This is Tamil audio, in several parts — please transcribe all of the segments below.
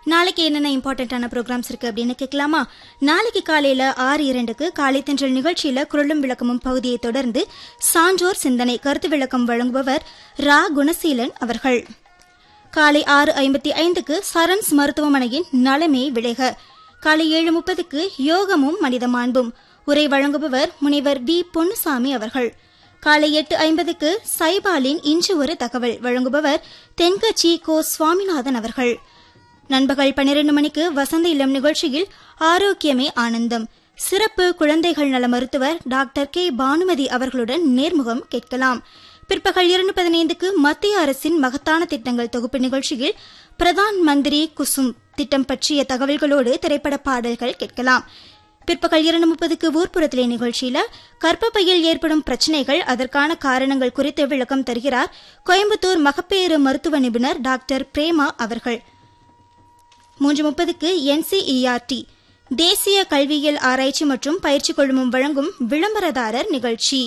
நாளைக்கு என்னென்ன இம்பார்ட்டண்ட்டான ப்ரோக்ராம்ஸ் இருக்கு அப்படின்னு கேட்கலாமா நாளைக்கு காலையில ஆறு இரண்டுக்கு காலை தென்றல் நிகழ்ச்சியில குரலும் விளக்கமும் பகுதியை தொடர்ந்து சான்றோர் சிந்தனை கருத்து விளக்கம் வழங்குபவர் ரா குணசீலன் அவர்கள் காலை ஆறு ஐம்பத்தி ஐந்துக்கு சரண்ஸ் மருத்துவமனையின் நலமே விளைக காலை ஏழு முப்பதுக்கு யோகமும் மனித மாண்பும் உரை வழங்குபவர் முனைவர் வி பொன்னுசாமி அவர்கள் காலை எட்டு ஐம்பதுக்கு சைபாலின் இன்று ஒரு தகவல் வழங்குபவர் தென்கட்சி கோ சுவாமிநாதன் அவர்கள் நண்பகல் பன்னிரண்டு மணிக்கு வசந்த இளம் நிகழ்ச்சியில் ஆரோக்கியமே ஆனந்தம் சிறப்பு குழந்தைகள் நல மருத்துவர் டாக்டர் கே பானுமதி அவர்களுடன் நேர்முகம் கேட்கலாம் பிற்பகல் இரண்டு பதினைந்துக்கு மத்திய அரசின் மகத்தான திட்டங்கள் தொகுப்பு நிகழ்ச்சியில் பிரதான் மந்திரி குசும் திட்டம் பற்றிய தகவல்களோடு திரைப்பட பாடல்கள் கேட்கலாம் பிற்பகல் இரண்டு முப்பதுக்கு ஊர்ப்புறத்திலே நிகழ்ச்சியில கர்ப்பப்பையில் ஏற்படும் பிரச்சனைகள் அதற்கான காரணங்கள் குறித்து விளக்கம் தருகிறார் கோயம்புத்தூர் மகப்பேறு மருத்துவ நிபுணர் டாக்டர் பிரேமா அவர்கள் மூன்று முப்பதுக்கு என்சிஇஆர்டி தேசிய கல்வியியல் ஆராய்ச்சி மற்றும் பயிற்சி குழுமம் வழங்கும் விளம்பரதாரர் நிகழ்ச்சி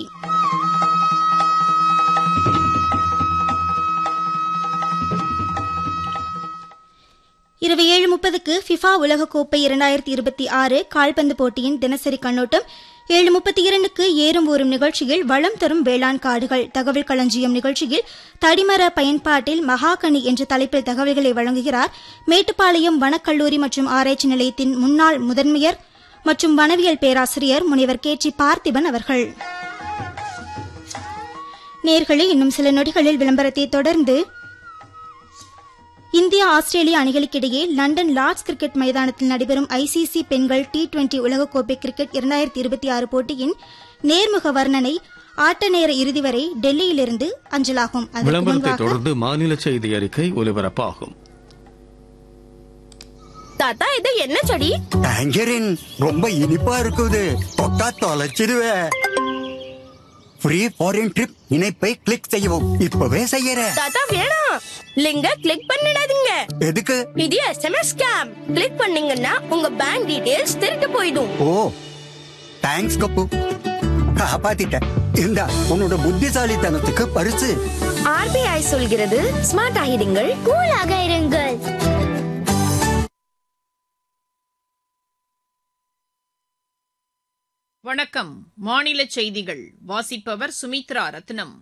இரவு ஏழு முப்பதுக்கு ஃபிஃபா உலகக்கோப்பை இரண்டாயிரத்தி இருபத்தி ஆறு கால்பந்து போட்டியின் தினசரி கண்ணோட்டம் ஏழு முப்பத்தி இரண்டுக்கு ஏறும் ஊறும் நிகழ்ச்சியில் வளம் தரும் வேளாண் காடுகள் தகவல் களஞ்சியம் நிகழ்ச்சியில் தடிமர பயன்பாட்டில் மகாகனி என்ற தலைப்பில் தகவல்களை வழங்குகிறார் மேட்டுப்பாளையம் வனக்கல்லூரி மற்றும் ஆராய்ச்சி நிலையத்தின் முன்னாள் முதன்மையர் மற்றும் வனவியல் பேராசிரியர் முனைவர் கே டி பார்த்திபன் அவர்கள் நேர்களே இன்னும் சில நொடிகளில் விளம்பரத்தை தொடர்ந்து இந்தியா ஆஸ்திரேலியா அணிகளுக்கிடையே லண்டன் லார்ட்ஸ் கிரிக்கெட் மைதானத்தில் நடைபெறும் ஐசிசி பெண்கள் டி டுவெண்டி உலகக்கோப்பை கிரிக்கெட் இரண்டாயிரத்தி இருபத்தி ஆறு போட்டியின் நேர்முக வர்ணனை ஆட்ட நேர இறுதி வரை டெல்லியிலிருந்து அஞ்சலாகும் அதற்கு விளம்பரத்தை முன்பாக தொடர்ந்து மாநில செய்தி அறிக்கை ஒலிபரப்பாகும் தாத்தா இது என்ன செடி டேஞ்சரின் ரொம்ப இனிப்பா இருக்குது தொட்டா தொலைச்சிடுவேன் ஃப்ரீ ஃபாரின் ட்ரிப் இணைப்பை கிளிக் செய்யவும் இப்பவே செய்யறேன் தாத்தா வேணாம் லிங்க கிளிக் பண்ணிடாதீங்க எதுக்கு இது எஸ்எம்எஸ் ஸ்கேம் கிளிக் பண்ணீங்கன்னா உங்க பேங்க் டீடைல்ஸ் திருட்டு போயிடும் ஓ தேங்க்ஸ் கப்பு காப்பாத்திட்டேன் இந்தா உன்னோட புத்திசாலித்தனத்துக்கு பரிசு ஆர்பிஐ சொல்கிறது ஸ்மார்ட் ஆகிடுங்கள் கூலாக இருங்கள் வணக்கம் மாநில செய்திகள் வாசிப்பவர் சுமித்ரா ரத்னம்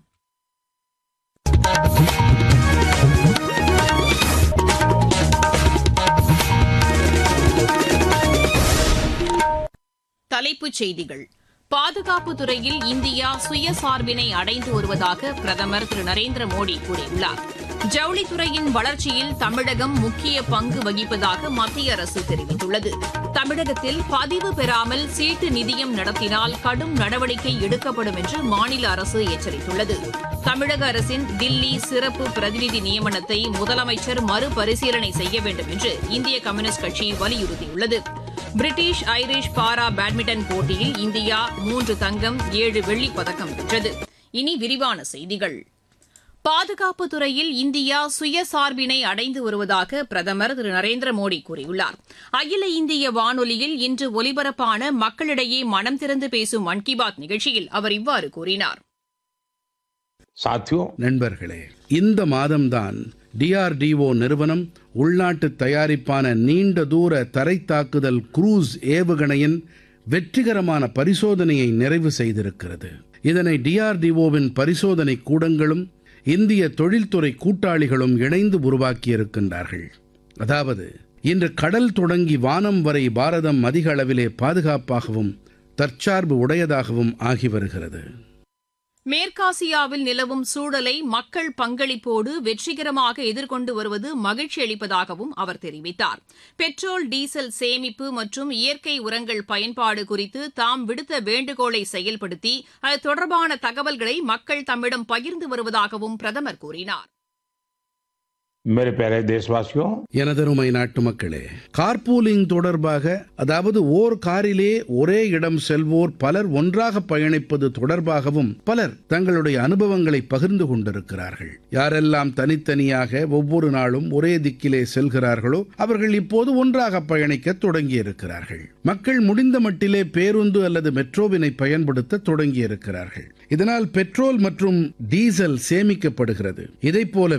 தலைப்புச் செய்திகள் பாதுகாப்பு துறையில் இந்தியா சுயசார்பினை அடைந்து வருவதாக பிரதமர் திரு நரேந்திர மோடி கூறியுள்ளார் ஜவுளித்துறையின் வளர்ச்சியில் தமிழகம் முக்கிய பங்கு வகிப்பதாக மத்திய அரசு தெரிவித்துள்ளது தமிழகத்தில் பதிவு பெறாமல் சீட்டு நிதியம் நடத்தினால் கடும் நடவடிக்கை எடுக்கப்படும் என்று மாநில அரசு எச்சரித்துள்ளது தமிழக அரசின் தில்லி சிறப்பு பிரதிநிதி நியமனத்தை முதலமைச்சர் மறுபரிசீலனை செய்ய வேண்டும் என்று இந்திய கம்யூனிஸ்ட் கட்சி வலியுறுத்தியுள்ளது பிரிட்டிஷ் ஐரிஷ் பாரா பேட்மிண்டன் போட்டியில் இந்தியா மூன்று தங்கம் ஏழு வெள்ளிப் பதக்கம் வென்றது இனி விரிவான செய்திகள் பாதுகாப்பு துறையில் இந்தியா சுயசார்பினை அடைந்து வருவதாக பிரதமர் திரு நரேந்திர மோடி கூறியுள்ளார் அகில இந்திய வானொலியில் இன்று ஒலிபரப்பான மக்களிடையே மனம் திறந்து பேசும் மன் கி பாத் நிகழ்ச்சியில் அவர் இவ்வாறு கூறினார் साथियों நண்பர்களே இந்த மாதம்தான் டிஆர்டிஓ நிறுவனம் உள்நாட்டு தயாரிப்பான நீண்ட தூர தரை தாக்குதல் குரூஸ் ஏவுகணையின் வெற்றிகரமான பரிசோதனையை நிறைவு செய்திருக்கிறது இதனை டிஆர்டிஓவின் பரிசோதனை கூடங்களும் இந்திய தொழில்துறை கூட்டாளிகளும் இணைந்து உருவாக்கியிருக்கின்றார்கள் அதாவது இன்று கடல் தொடங்கி வானம் வரை பாரதம் அதிக அளவிலே பாதுகாப்பாகவும் தற்சார்பு உடையதாகவும் ஆகி வருகிறது மேற்காசியாவில் நிலவும் சூழலை மக்கள் பங்களிப்போடு வெற்றிகரமாக எதிர்கொண்டு வருவது மகிழ்ச்சி அளிப்பதாகவும் அவர் தெரிவித்தார் பெட்ரோல் டீசல் சேமிப்பு மற்றும் இயற்கை உரங்கள் பயன்பாடு குறித்து தாம் விடுத்த வேண்டுகோளை செயல்படுத்தி அது தொடர்பான தகவல்களை மக்கள் தம்மிடம் பகிர்ந்து வருவதாகவும் பிரதமர் கூறினார் मेरे प्यारे देशवासियों எனதருமை நாட்டு மக்களே கார்பூலிங் தொடர்பாக அதாவது ஓர் காரிலே ஒரே இடம் செல்வோர் பலர் ஒன்றாக பயணிப்பது தொடர்பாகவும் பலர் தங்களுடைய அனுபவங்களை பகிர்ந்து கொண்டிருக்கிறார்கள் யாரெல்லாம் தனித்தனியாக ஒவ்வொரு நாளும் ஒரே திக்கிலே செல்கிறார்களோ அவர்கள் இப்போது ஒன்றாக பயணிக்க தொடங்கியிருக்கிறார்கள் மக்கள் முடிந்த மட்டிலே பேருந்து அல்லது மெட்ரோவினை பயன்படுத்த தொடங்கியிருக்கிறார்கள் இதனால் பெட்ரோல் மற்றும் டீசல் சேமிக்கப்படுகிறது இதைப் போல